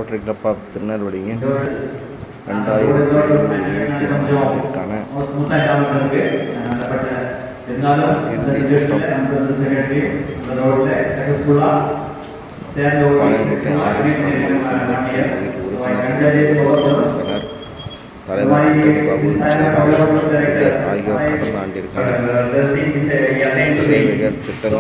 Rotary club of திருநெல்வேலியின் ரெண்டாயிரத்தி இருபத்தி நாலுக்கான Palayamkottai RS உறுப்பினர் தலைவர் ஆண்டனி பாபு செயலாளர் ஆகியோர் கடந்த ஆண்டிற்கான சேவைகள்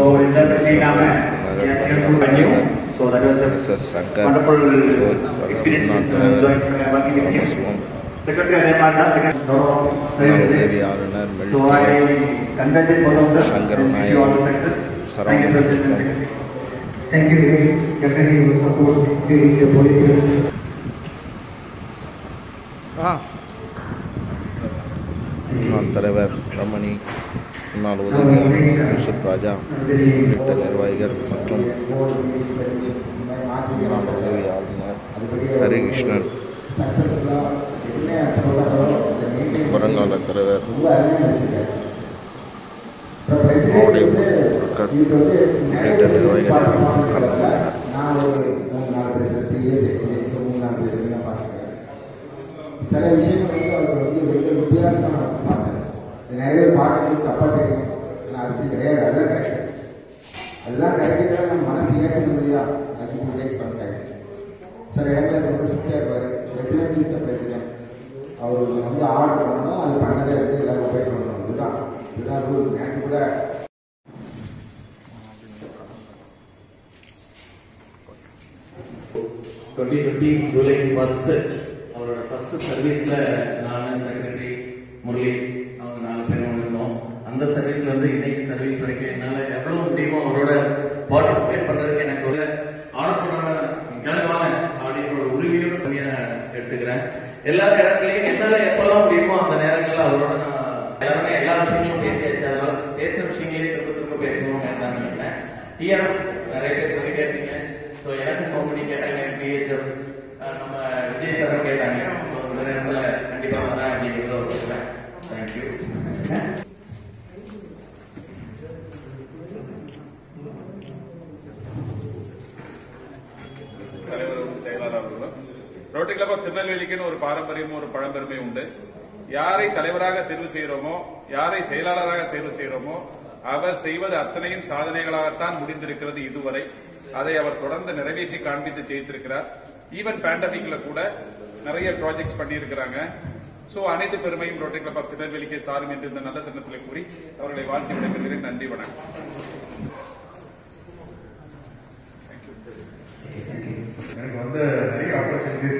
திட்டங்கள் So that was a S Shankar wonderful முன்னாள் experience in uh, தலைவர் join, uh, working with him. Paramasivam Secretary Ademanda, second. முன்னாள் உதவி ஆளுநர் So I மெல்டியர் congratulate both of them. Shankar Wish you all the Nayak, success. Saram Thank you, President. Nayak. Thank you, Vivek. Definitely your support during the political முன்னாள் தலைவர் ரமணி முன்னாள் உதவியாளர் யூசுப் ராஜா உள்ளிட்ட நிர்வாகிகள் மற்றும் முன்னாள் உதவி ஆளுநர் ஹரிகிருஷ்ணன் வருங்கால தலைவர் மாவட்ட பொருட்கள் உள்ளிட்ட நிர்வாகிகள் யாரும் கலந்து கொண்டனர் நான் ஒரு மூணு நாலு பேசுகிறேன் த்ரீ இயர்ஸ் எக்ஸ்பீரியன்ஸ் மூணு நாலு பேசுகிறேன் நான் பார்த்துருக்கேன் சில விஷயங்கள் வந்து அவருக்கு வந்து வெளியே வித்தியாசமாக நான் பார்த்தேன் இது நிறைய பேர் பார்க்கறது தப்பாக தெரியும் ஆனால் அது கிடையாது அதுதான் கரெக்ட் அதுதான் கரெக்டு தான் நம்ம மனசு ஏற்க முடியா அது டேக் சம் டைம் சில இடங்களில் ரொம்ப சிம்பிளாக இருப்பார் பிரசிடென்ட் இஸ் த பிரசிடென்ட் அவர் வந்து ஆர்டர் பண்ணணும் அது பண்ணதே வந்து எல்லாரும் ஒபே பண்ணணும் இதுதான் இதுதான் ரூல் நேற்று கூட டுவெண்ட்டி டுவெண்ட்டி ஜூலை ஃபர்ஸ்ட் அவரோட ஃபர்ஸ்ட் சர்வீஸ்ல நான் செக்ரட்டரி முரளி அவங்க நாலு பேரும் இருந்தோம் அந்த சர்வீஸ்ல இருந்து இன்னைக்கு சர்வீஸ் வரைக்கும் என்னால எவ்வளவு முடியுமோ அவரோட பார்ட்டிசிபேட் பண்றதுக்கு எனக்கு ஒரு ஆர்டர் பண்ண கிளம்புவாங்க அப்படின்ற ஒரு உரிமையோட தனியா எடுத்துக்கிறேன் எல்லா இடத்துலயும் என்னால எப்பெல்லாம் முடியுமோ அந்த நேரங்கள்ல அவரோட நான் எல்லாருமே எல்லா விஷயங்களும் பேசியாச்சு அதனால பேசின விஷயங்களே திரும்ப திரும்ப பேசணும் வேண்டாம்னு நினைக்கிறேன் டிஆர்எஃப் நிறைய பேர் சொல்லிட்டே இருக்கீங்க ஸோ எனக்கு ஃபோன் பண்ணி கேட்டாங்க பிஹெச்எஃப் நம்ம விஜய் சாரை கேட்டாங்க ஸோ இந்த நேரத்தில் கண்டிப்பாக வரேன் அப்படிங்கிறத ஒரு சொல்கிறேன் தேங்க்யூ தலைவரும் செயலாளர்களும் ரோட்டரி கிளப் ஆஃப் திருநெல்வேலிக்குன்னு ஒரு பாரம்பரியமும் ஒரு பழம்பெருமை உண்டு யாரை தலைவராக தேர்வு செய்கிறோமோ யாரை செயலாளராக தேர்வு செய்கிறோமோ அவர் செய்வது அத்தனையும் சாதனைகளாகத்தான் முடிந்திருக்கிறது இதுவரை அதை அவர் தொடர்ந்து நிறைவேற்றி காண்பித்து ஜெயித்திருக்கிறார் ஈவன் பேண்டமிக்ல கூட நிறைய ப்ராஜெக்ட்ஸ் பண்ணியிருக்கிறாங்க சோ அனைத்து பெருமையும் ரோட்டரி கிளப் ஆஃப் திருநெல்வேலிக்கே சாரும் என்று இந்த நல்ல தினத்தில் கூறி அவர்களை வாழ்த்தி விடைபெறுகிறேன் நன்றி வணக்கம் எனக்கு வந்து நிறைய ஆப்பர்ச்சுனிட்டிஸ்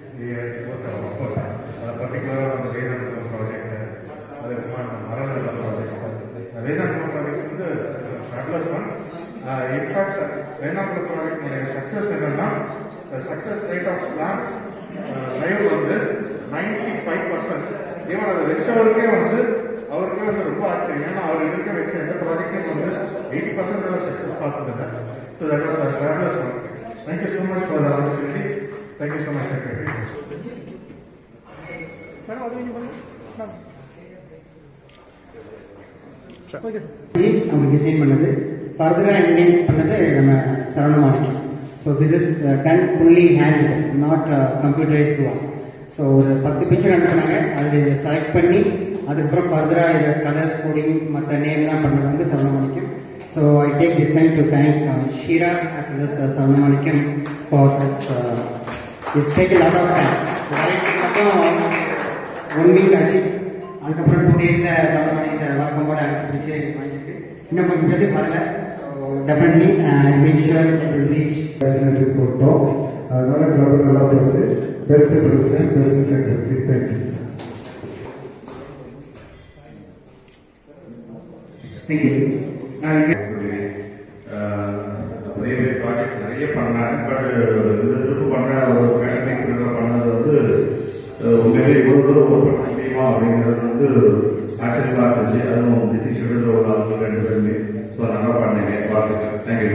அது பர்டிகுலராக அந்த வேதாந்தம் ப்ராஜெக்ட் அதுக்கப்புறமா அந்த மரநல ப்ராஜெக்ட் வேதாந்தம் ப்ராஜெக்ட்ஸ் வந்து ஃபேபுலஸ் ஒன் இன்ஃபேக்ட் வேதாந்தம் ப்ராஜெக்டுடைய சக்ஸஸ் என்னன்னா success rate of plans live வந்து நைன்டி ஃபைவ் பர்சன்ட் ஈவன் அதை வச்சவருக்கே வந்து அவருக்கே வந்து ரொம்ப ஆச்சரியம் ஏன்னா அவர் இருக்க வச்ச எந்த ப்ராஜெக்ட்லையும் வந்து எயிட்டி பர்சன்ட் சக்ஸஸ் பார்த்ததில்லை so that was fabulous one Thank you so much for the opportunity. Thank you so much, Secretary. அவங்க டிசைன் பண்ணது ஃபர்தராக என்ஹான்ஸ் பண்ணது நம்ம Saravanamanickam so this is done fully hand not computerised one so ஒரு பத்து picture அனுப்புனாங்க அதில் இதை செலக்ட் பண்ணி அதுக்கப்புறம் ஃபர்தராக இதை கலர்ஸ் கோடிங் மற்ற நேம்லாம் பண்ணது வந்து Saravanamanickam so I take this time to thank Sheera as well as uh, Saravanamanickam for this it's take lot of time மட்டும் ஒன் வீக் ஆச்சு அதுக்கப்புறம் டூ டேஸில் சம்பளம் இந்த வழக்கம் போட அழைச்சி பிடிச்சி வாங்கிட்டு இன்னும் கொஞ்சம் பேருக்கு வரல so definitely make sure will reach national போட்டோம் அதனால கிளப் நல்லா போச்சு best president best secretary thank you thank you அதே மாதிரி ப்ராஜெக்ட் நிறைய பண்ணாங்க பட் இந்த ட்ரிப்பு பண்ண ஒரு பேண்டமிக் பண்ணது வந்து அஹ், உண்மையிலே இவ்வளவு தூரம் ஒரு பண்ண முடியுமா அப்படிங்கிறது வந்து ஆச்சரியமா இருந்துச்சு அதுவும் பிஸி ஷெடியூல் ஒரு ஆளுங்க ரெண்டு பேருமே ஸோ நல்லா பண்ணீங்க பார்த்துக்கேன் தேங்க்யூ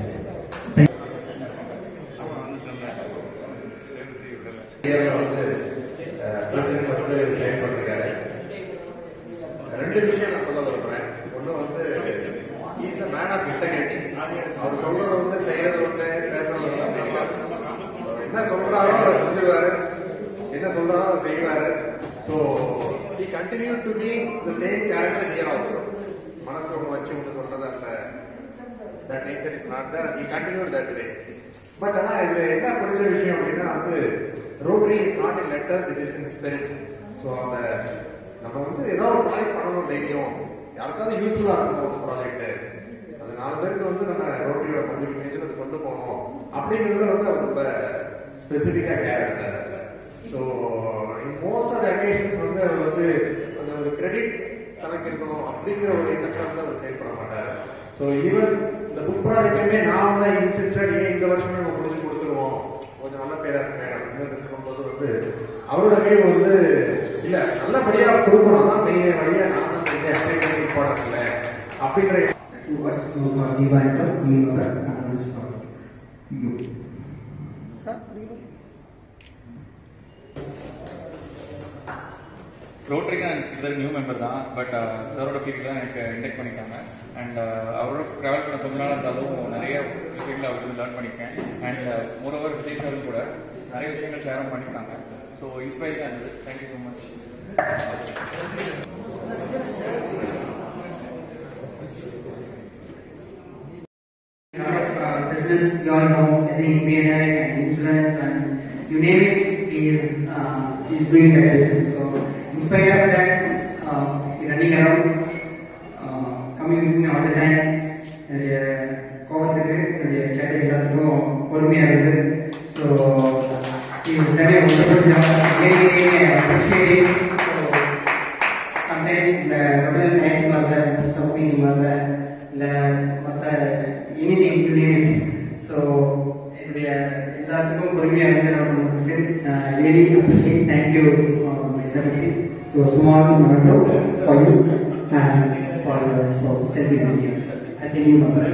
ரெண்டு விஷயம் நான் சொல்ல விரும்புறேன் ஒண்ணு வந்து is a man of integrity அவர் சொல்றது வந்து செய்யறது ஒண்ணு பேசுறது ஒண்ணு என்ன சொல்றாரோ அதை செஞ்சுருவாரு என்ன சொல்றாரோ அதை செய்வாரு so he continued to be the same character here also மனசு ஒன்று வச்சு ஒன்று சொல்றது அந்த that nature is not there and he continued that way but ஆனா இதுல என்ன பிடிச்ச விஷயம் அப்படின்னா வந்து Rotary is not in letters it is in spirit so அந்த நம்ம வந்து ஏதோ ஒரு ப்ராஜெக்ட் பண்ணணும் டெய்லியும் யாருக்காவது யூஸ்ஃபுல்லா இருக்கும் ஒரு ப்ராஜெக்ட் அது நாலு பேருக்கு வந்து நம்ம ரோட்டரியோட கம்யூனிகேஷன் அது கொண்டு போகணும் அப்படிங்கிறது வந்து அவர் ரொம்ப ஸ்பெசிஃபிக்கா கேர் எடுத்தார் so in most of occasions வந்து அவர் வந்து அந்த ஒரு கிரெடிட் தனக்கு இருக்கணும் அப்படிங்கிற ஒரு எண்ணத்துல வந்து அவர் செயல்பட மாட்டார் ஸோ ஈவன் இந்த புக் ப்ராஜெக்ட்டுமே நான் தான் இன்சிஸ்டட் ஏன் இந்த வருஷமே நம்ம முடிச்சு கொடுத்துருவோம் கொஞ்சம் நல்ல பேரா மேடம் சொல்லும்போது வந்து அவரோட கையில் வந்து இல்ல நல்லபடியா கொடுக்கணும் அதான் மெயின் வழியா நான் வந்து இம்பார்ட்டன்ட் இல்லை அப்படிங்கிற to us to uh, divine the meaning of that and for you. ரோட்டரிக்கு நான் கிட்டத்தட்ட நியூ மெம்பர் தான் பட் சாரோட பீரியட் தான் எனக்கு இன்டெக்ட் பண்ணிட்டாங்க அண்ட் அவரோட ட்ராவல் பண்ண கொஞ்ச நாள் இருந்தாலும் நிறைய விஷயங்களை அவருக்கு லேர்ன் பண்ணியிருக்கேன் அண்ட் மோரோவர் விஜய் சாரும் கூட நிறைய விஷயங்கள் ஷேரும் பண்ணியிருக்காங்க ஸோ இன்ஸ்பைரிங்காக இருந்தது thank you so much A lot of uh, business, you all know, as in P&I and insurance and you name it, he is, uh, he is doing that business. So, in spite of that, uh, he running around, uh, coming with me all the time, என்னுடைய கோபத்துக்கு என்னுடைய சேட்டை எல்லாத்துக்கும் பொறுமையாக இருக்குது so இது நிறைய கொஞ்சம் appreciating. So, sometimes இந்த உடல் டைம் வரல சப் மீனிங் வரல இல்லை மற்ற எனி திங் லிமிட் ஸோ என்னுடைய எல்லாத்துக்கும் பொறுமையாக இருந்து நான் உங்களுக்கு ரியலி அப்ரிஷியேட் தேங்க்யூ மை சர்வி so small memento for you and for sports Selvi as a new member.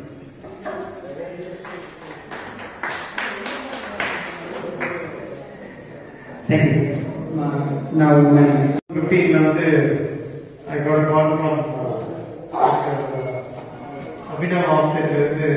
Thank you. Uh, now, my 15 வந்து I got a call from Abhinav ஆஃபீஸர்ல இருந்து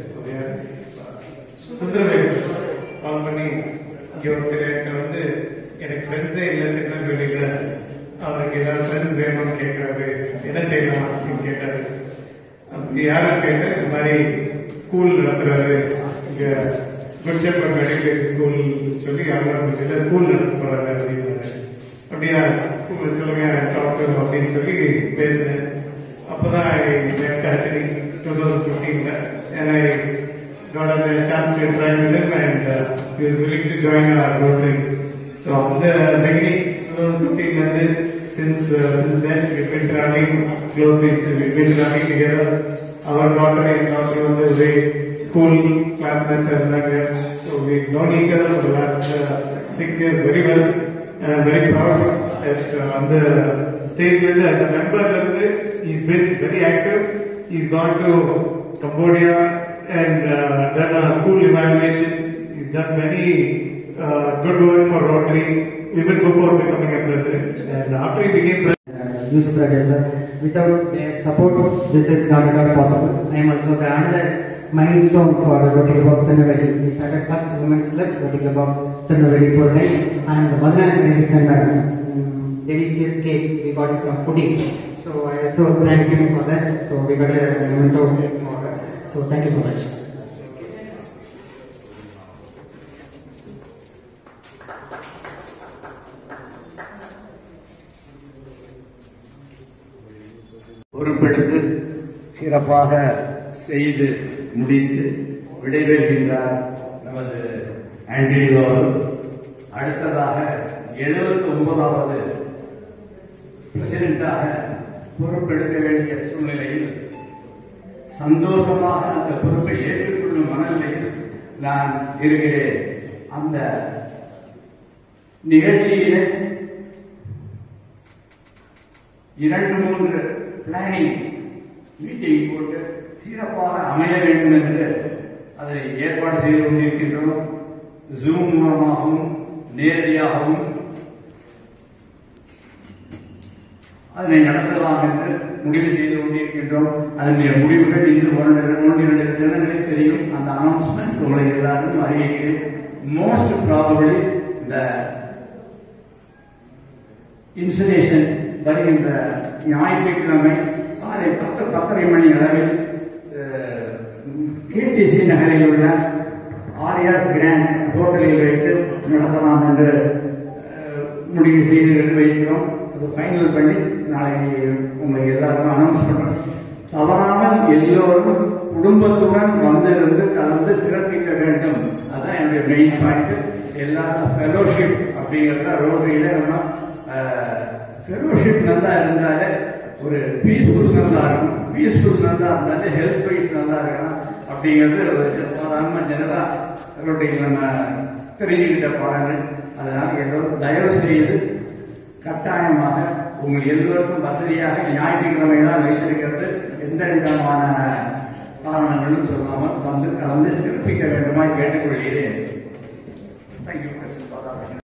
சுந்தரவேல் கால் பண்ணி இங்க ஒருத்தர் என்கிட்ட வந்து எனக்கு ஃப்ரெண்ட்ஸே இல்லைன்னு வெளியில அவருக்கு ஏதாவது ஃப்ரெண்ட்ஸ் வேணும்னு கேட்கறாரு என்ன செய்யலாம் அப்படின்னு கேட்டாரு அப்படி யாரும் கேட்டு இந்த மாதிரி ஸ்கூல் நடத்துறாரு இங்க குட் ஷெப்பர்ட் மெடிக்கல் ஸ்கூல் சொல்லி அவங்க ஸ்கூல் நடத்த போறாரு அப்படின்னாரு அப்படியா உங்களுக்கு சொல்லுங்க டாக்டர் அப்படின்னு சொல்லி பேசினேன் அப்பதான் ஆக்சுவலி டூ தௌசண்ட் ஃபிஃப்டீன்ல and I got a chance to interact with him and uh, he was willing to join our Rotary. So on the beginning, 2015 வந்து since uh, since then we've been traveling closely, we've been traveling together. Our daughter and daughter வந்து ஒரே school classmates இருந்தாங்க so we known each other for the last uh, six years very well. and I'm very proud that uh, on the stage with as a member of the, he's been very active. He's gone to Cambodia and uh, done a school evaluation. He's done many uh, good work for Rotary even before becoming a president. And after he became president, uh, Yusuf Raja sir. Without their support, this is not at all possible. I am also the another milestone for Rotary Club Tirunelveli. We started first women's club, Rotary Club of Tirunelveli Portland, and Madana Medicine um, delicious cake we got it from foodie. So I also thank him for that. So we got a memento for that. So thank you so much. பொறுப்பெடுத்து சிறப்பாக செய்து முடித்து விடைபெறுகின்றார் நமது ஆண்டனி கௌரவ் அடுத்ததாக எழுபத்தி ஒன்பதாவது பிரசிடென்டாக பொறுப்பெடுக்க வேண்டிய சூழ்நிலையில் சந்தோஷமாக அந்த பொறுப்பை ஏற்றுக்கொள்ளும் மனநிலையில் நான் இருக்கிறேன் அந்த நிகழ்ச்சியிலே இரண்டு மூன்று பிளானிங் மீட்டிங் போட்டு சிறப்பாக அமைய வேண்டும் என்று அதை ஏற்பாடு செய்து கொண்டிருக்கின்றோம் ஜூம் மூலமாகவும் நேரடியாகவும் அதனை நடத்தலாம் என்று முடிவு செய்து கொண்டிருக்கின்றோம் அதனுடைய முடிவுகள் இன்று ஒன்று ஒன்று இரண்டு தினங்களில் தெரியும் அந்த அனௌன்ஸ்மெண்ட் உங்களை எல்லாரும் அறிவிக்கிறேன் most probably the இன்சுலேஷன் வருகின்ற ஞாயிற்றுக்கிழமை காலை பத்து பத்தரை மணி அளவில் கேடிசி நகரில் உள்ள ஆரியாஸ் கிராண்ட் ஹோட்டலில் வைத்து நடத்தலாம் என்று அஹ், முடிவு செய்து வைக்கிறோம் அது ஃபைனல் பண்ணி நாளைக்கு உங்களுக்கு எல்லாருக்கும் அனௌன்ஸ் பண்றோம் தவறாமல் எல்லோரும் குடும்பத்துடன் வந்திருந்து கலந்து சிறப்பிக்க வேண்டும் அதான் என்னுடைய மெயின் பாயிண்ட் எல்லாரும் ஃபெலோஷிப் அப்படிங்கிறத ரோட்டரியில நம்ம ஃபெலோஷிப் நல்லா இருந்தாலே ஒரு பீஸ்ஃபுல் நல்லா இருக்கும் பீஸ்ஃபுல் நல்லா இருந்தாலே ஹெல்த் வைஸ் நல்லா இருக்கலாம் அப்படிங்கிறது ஒரு சாதாரண ஜெனரலா ரோட்ரியில் நம்ம தெரிஞ்சுக்கிட்ட பாடங்கள் அதனால எல்லோரும் தயவு செய்து கட்டாயமாக உங்கள் எல்லோருக்கும் வசதியாக ஞாயிற்றுக்கிழமை தான் வைத்திருக்கிறது எந்த விதமான காரணங்களும் சொல்லாமல் வந்து கலந்து சிறப்பிக்க வேண்டுமாய் கேட்டுக்கொள்கிறேன் தேங்க்யூ